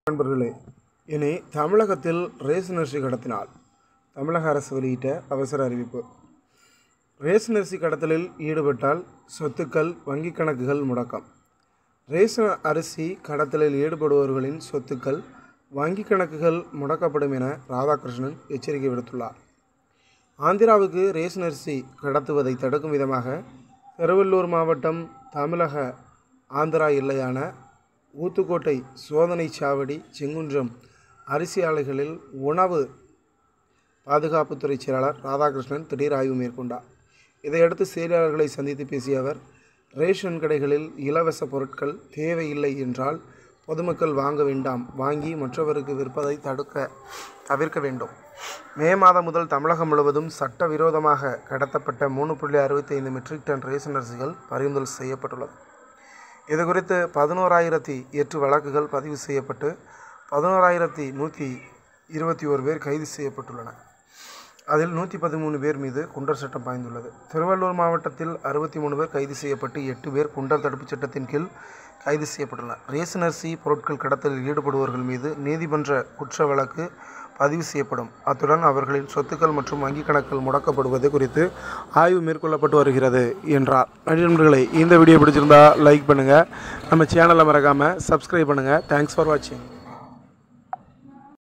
நண்பர்களே இனி தமிழகத்தில் ரேஷன் அரிசி கடத்தினால் தமிழக அரசு வெளியிட்ட அவசர அறிவிப்பு ரேஷன் அரிசி கடத்தலில் ஈடுபட்டால் சொத்துக்கள் வங்கிக் கணக்குகள் முடக்கம் ரேஷன் அரிசி கடத்தலில் ஈடுபடுபவர்களின் சொத்துக்கள் வங்கிக் கணக்குகள் முடக்கப்படும் என ராதாகிருஷ்ணன் எச்சரிக்கை விடுத்துள்ளார் ஆந்திராவுக்கு ரேஷன் அரிசி கடத்துவதை தடுக்கும் விதமாக திருவள்ளூர் மாவட்டம் தமிழக ஆந்திரா எல்லையான ஊத்துக்கோட்டை சோதனை சாவடி செங்குன்றம் அரிசி ஆலைகளில் உணவு பாதுகாப்புத்துறை செயலாளர் ராதாகிருஷ்ணன் திடீர் ஆய்வு மேற்கொண்டார் இதையடுத்து செய்தியாளர்களை சந்தித்து பேசிய அவர் ரேஷன் கடைகளில் இலவச பொருட்கள் தேவையில்லை என்றால் பொதுமக்கள் வாங்க வேண்டாம் வாங்கி மற்றவருக்கு விற்பதை தடுக்க தவிர்க்க வேண்டும் மே மாதம் முதல் தமிழகம் முழுவதும் சட்டவிரோதமாக கடத்தப்பட்ட மூணு புள்ளி அறுபத்தி ஐந்து மெட்ரிக் டன் ரேஷன் அரிசிகள் பறிமுதல் செய்யப்பட்டுள்ளது இதுகுறித்து பதினோராயிரத்தி எட்டு வழக்குகள் பதிவு செய்யப்பட்டு பதினோராயிரத்தி நூற்றி இருபத்தி ஒரு பேர் கைது செய்யப்பட்டுள்ளனர் அதில் நூற்றி பதிமூணு பேர் மீது குண்டர் சட்டம் பாய்ந்துள்ளது திருவள்ளூர் மாவட்டத்தில் அறுபத்தி மூணு பேர் கைது செய்யப்பட்டு எட்டு பேர் குண்டர் தடுப்புச் சட்டத்தின் கீழ் கைது செய்யப்பட்டுள்ளனர் ரேஷன் அரிசி பொருட்கள் கடத்தலில் ஈடுபடுபவர்கள் மீது நீதிமன்ற குற்ற வழக்கு பதிவு செய்யப்படும் அத்துடன் அவர்களின் சொத்துக்கள் மற்றும் வங்கிக் கணக்குகள் முடக்கப்படுவது குறித்து ஆய்வு மேற்கொள்ளப்பட்டு வருகிறது என்றார் நண்பர்களே இந்த வீடியோ பிடிச்சிருந்தா லைக் பண்ணுங்கள் நம்ம சேனலை மறக்காமல் சப்ஸ்கிரைப் பண்ணுங்கள் தேங்க்ஸ் ஃபார் வாட்சிங்